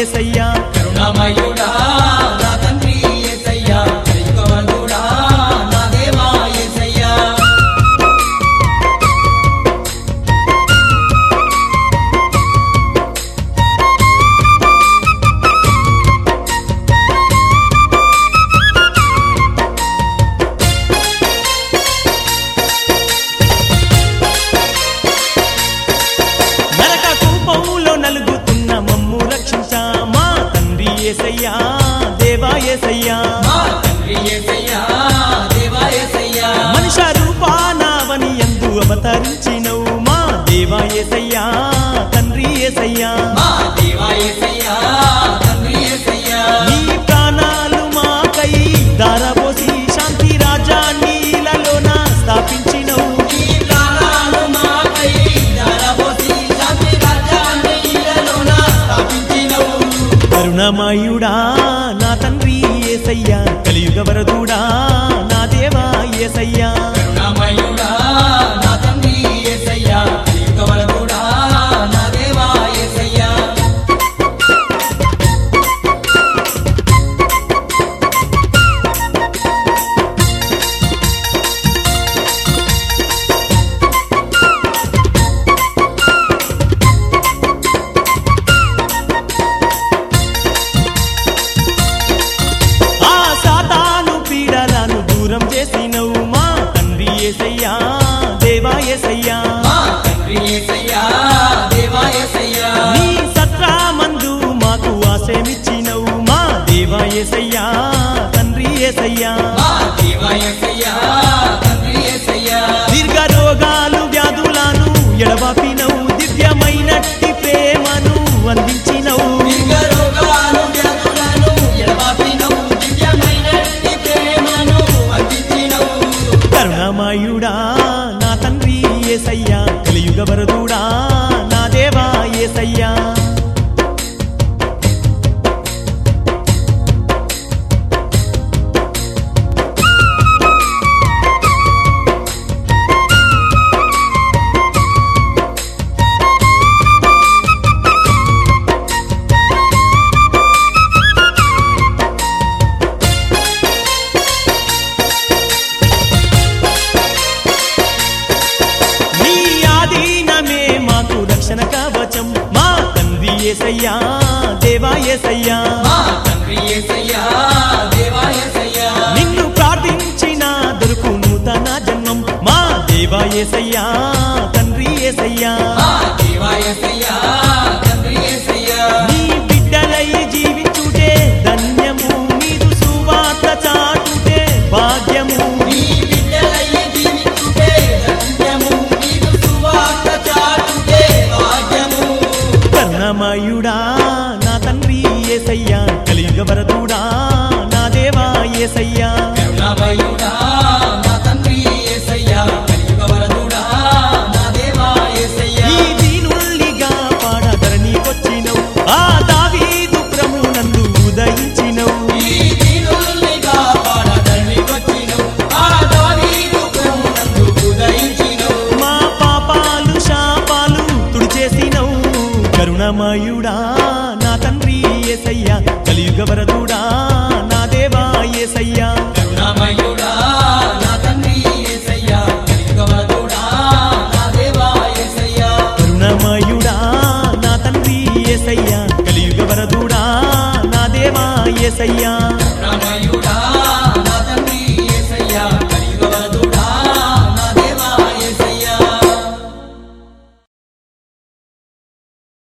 ఏసయ్యా కరుణామయుడా నా తండ్రి యేసయ్యా కలియుగవంతుడా నా దేవా యేసయ్యా నరక కూపంలో నలుగుతున్న మమ్ము రక్షించా మా తండ్రి ఏసయ్యా దేవా ఏసయ్యా మా తండ్రి యేసయ్యా దేవా యేసయ్యా మనుష రూపానావని ఎందు అవతరించినవు మా దేవా ఏసయ్యా తండ్రి ఏసయ్యా మా దేవా యేసయ్యా తండ్రి యేసయ్యా నీ ప్రాణాలు మాకై దారపోసి శాంతి రాజాన్ని ఇలలోన స్థాపించినవు ఈ ప్రాణాలు మాకై ధారపోసి శాంతి రాజ్యాన్ని ఇలలోన స్థాపించినవు కరుణమయుడా నా తండ్రి ఏసయ్యా కలియుగ వరదుడా నా దేవా ఏసయ్యా కరుణామయుడా నా తండ్రి యేసయ్యా కలియుగవరదుడా నా దేవా యేసయ్యా ఆ సాతాను పీడలను దూరం చేసినవు మా తండ్రి ఏసయ్యా దేవా ఏసయ్యా మా తండ్రి యేసయ్యా దేవా యేసయ్యా నీ సత్రామందు మాకు ఆశయమిచ్చినవు మా దేవా ఏసయ్యా తండ్రి ఏసయ్యా మా దేవా యేసయ్యా తండ్రి యేసయ్యా దీర్ఘ రోగాలు వ్యాధులను ఎడబాపినవు దివ్యమైనట్టి ప్రేమను అందించినవు దీర్ఘ రోగాలు వ్యాధులను ఎడబాపినవు దివ్యమైనట్టి ప్రేమను అందించినవు కరుణమయుడా నా తండ్రి ఏసయ్యా కలియుగ వరదుడా నా దేవా ఏసయ్యా నీ ఆధీనమే మాకు రక్షణ కవచం మా తండ్రి ఏసయ్యా దేవా ఏసయ్యా మా తండ్రి యేసయ్యా దేవా యేసయ్యా నిన్ను ప్రార్థించిన దొరుకు నూతన జన్మం మా దేవా ఏసయ్యా తండ్రి ఏసయ్యా మా దేవా యేసయ్యా తండ్రి యేసయ్యా నీ బిడ్డలై జీవించుటే ధన్యము మీరు సువార్త చాటుటే భాగ్యము నీ బిడ్డలయ్యి జీవించుటే ధన్యము నీకు సువార్త చాటుటే భాగ్యము కర్ణమయుడా నా తండ్రి ఏసయ్యా కలియుగ వరదుడా నా దేవా ఏసయ్యా కరుణామయుడా నా తండ్రి యేసయ్యా కలియుగవరదుడా నా దేవా యేసయ్యా ఈ దీనుల్నిగా పాడధరణికొచ్చినవు ఆ దావీదు ప్రభునందు ఉదయించినవు ఈ దీనుల్నిగా పాడదళ్ళికొచ్చినవు, ఆ దావీదు ప్రభునందు ఉదయించినవు. మా పాపాలు శాపాలు తుడిచేసినవు కరుణమయుడా నా తండ్రి ఏసయ్యా కలియుగ వరదుడా నా దేవా ఏసయ్యా కరుణామయుడా నా తండ్రి యేసయ్యా కలియుగవరదుడా నా దేవా యేసయ్యా కరుణమయుడా నా తండ్రి ఏసయ్యా కలియుగ వరదుడా నా దేవా ఏసయ్యా